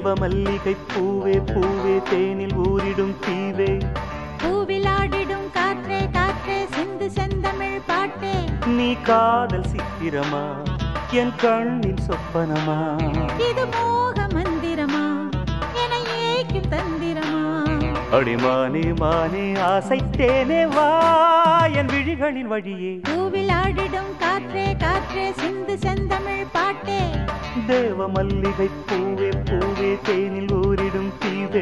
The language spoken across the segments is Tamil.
தேவ மல்லிகை பூவே பூவே தேனில் ஊரிடும் தீவே பூவிலாடிடும் காற்றே காற்றே சிந்து செந்தமிழ் பாட்டே நீ காதல் சித்திரமா என் கண்ணின் சொப்பனமா இது மோக மந்திரமா என ஏக்கும் தந்திரமா அடிமானே மானே ஆசைத்தேனே வா என் விழிகளின் வழியே பூவிலாடிடும் காற்றே காற்றே சிந்து செந்தமிழ் பாட்டே தேவ மல்லிகை பூவே பூவே தேனில் ஊரிடும் தீவே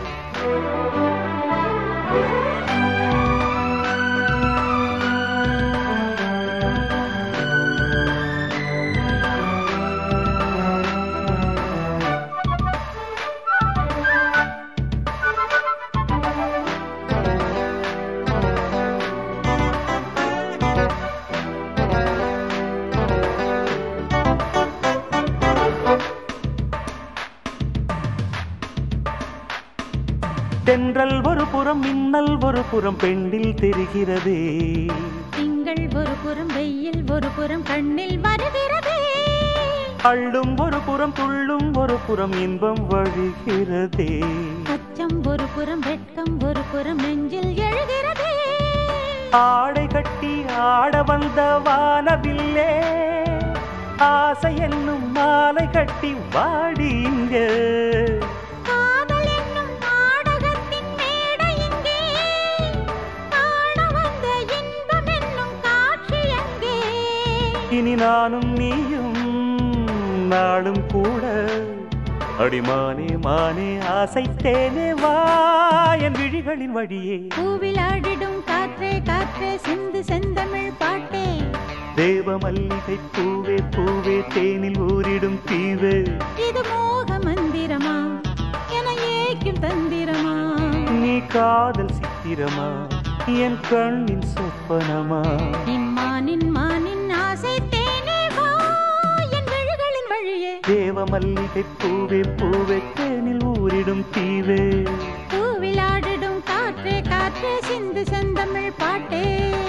தென்றல் ஒரு புறம் மின்னல் ஒரு புறம் பெண்ணில் தெரிகிறதே திங்கள் ஒரு புறம் வெயில் ஒரு புறம் கண்ணில் வருகிறதே அள்ளும் ஒரு புறம் துள்ளும் ஒரு புறம் இன்பம் வழிகிறதே அச்சம் ஒரு புறம் வெட்கம் ஒரு புறம் நெஞ்சில் எழுகிறதே ஆடை கட்டி ஆட வந்த வானவில்லே ஆசை என்னும் மாலை கட்டி வாடி இங்க காதல் என்னும் நாடகத்தின் மேடை இங்கே காண வந்த இன்பம் என்னும் காட்சி எங்கே இனி நானும் நீயும் நாளும் கூட அடிமானே மானே ஆசைத்தேனே வா என் விழிகளின் வழியே பூவிலாடிடும் காற்றே காற்றே சிந்து செந்தமிழ் பாட்டே தேவ மல்லிகை பூவே பூவே தேனில் ஊரிடும் தீவே இது மோக மந்திரமா என ஏக்கும் தந்திரமா நீ காதல் சித்திரமா என் கண்ணின் சொப்பனமா இம்மானின் மானின் ஆசை தேனே வா என் விழிகளின் வழியே தேவ மல்லிகை பூவே பூவே தேனில் ஊரிடும் தீவே பூவிலாடிடும் காற்றே காற்றே சிந்து செந்தமிழ் பாட்டே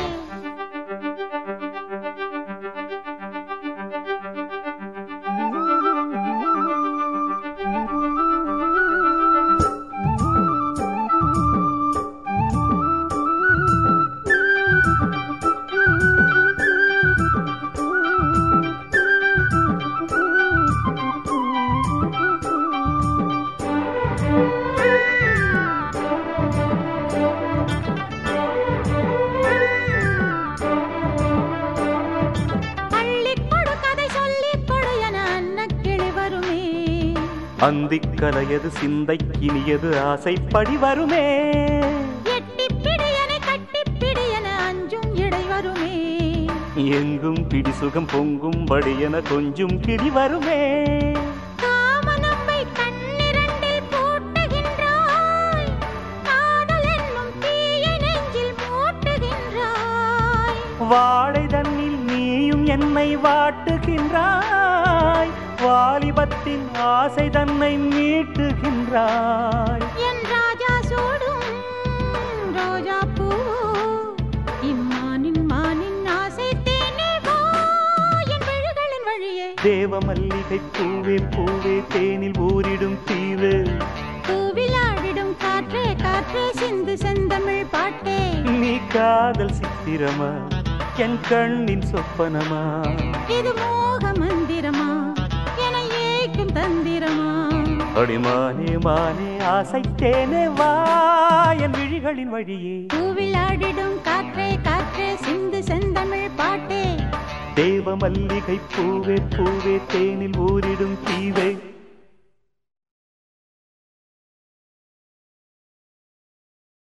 அள்ளிக் கொடு கதை சொல்லிக் கொடு என அன்னக்கிளி வருமே அந்திக் கலையது சிந்தை இனியது ஆசைப்படி வருமே எட்டிப் பிடி என கட்டிப் பிடி என அஞ்சும் இடை வருமே எங்கும் பிடி சுகம் பொங்கும் என கொஞ்சம் கிளி வருமே காமனம்பை கண்ணிரண்டில் பூட்டுகின்றாய் காதல் என்னும் தீயை நெஞ்சில் மூட்டுகின்றாய் வாடை தன்னில் நீயும் என்னை வாட்டுகின்றாய் வாலிபத்தின் ஆசை தன்னை மீட்டுகின்றாய் என் ராஜா சூடும் ரோஜா பூ இம்மானின் மானின் ஆசை தேனே வா என் விழிகளின் வழியே தேவ மல்லிகை பூவே பூவே தேனில் ஊரிடும் தீவு பூவிலாடிடும் காற்றே காற்றே சிந்து செந்தமிழ் பாட்டே நீ காதல் சித்திரமா என் கண்ணின் சொப்பனமா இது மோக மந்திரமா என ஏக்கும் தந்திரமா அடிமானே மானே ஆசைத்தேனே வா என் விழிகளின் வழியே பூவிலாடிடும் காற்றே காற்றே சிந்து செந்தமிழ் பாட்டே தேவ மல்லிகை பூவே பூவே தேனில் ஊரிடும் தீவே